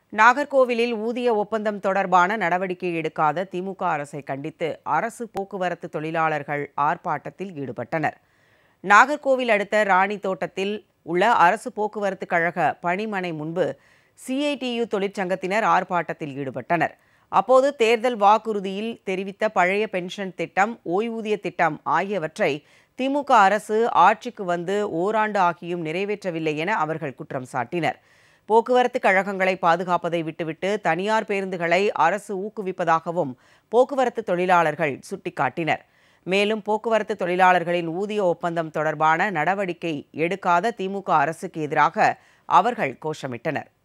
நாகர்கோவிலில் ஊதிய ஒப்பந்தம் தொடர்பான நடவடிக்கை எடுக்காத திமுக அரசை கண்டித்து அரசு போக்குவரத்து தொழிலாளர்கள் ஆர்ப்பாட்டத்தில் ஈடுபட்டனர் நாகர்கோவில் அடுத்த ராணி தோட்டத்தில் உள்ள அரசு போக்குவரத்து கழக பணிமனை முன்பு சிஐடியு தொழிற்சங்கத்தினர் ஆர்ப்பாட்டத்தில் ஈடுபட்டனர் அப்போது தேர்தல் வாக்குறுதியில் தெரிவித்த பழைய பென்ஷன் திட்டம் ஓய்வூதிய திட்டம் ஆகியவற்றை திமுக அரசு ஆட்சிக்கு வந்து ஓராண்டு ஆகியும் நிறைவேற்றவில்லை என அவர்கள் குற்றம் சாட்டினர் போக்குவரத்து கழகங்களை பாதுகாப்பதை விட்டுவிட்டு தனியார் பேருந்துகளை அரசு ஊக்குவிப்பதாகவும் போக்குவரத்து தொழிலாளர்கள் சுட்டிக்காட்டினர் மேலும் போக்குவரத்து தொழிலாளர்களின் ஊதிய ஒப்பந்தம் தொடர்பான நடவடிக்கை எடுக்காத திமுக அரசுக்கு எதிராக அவர்கள் கோஷமிட்டனர்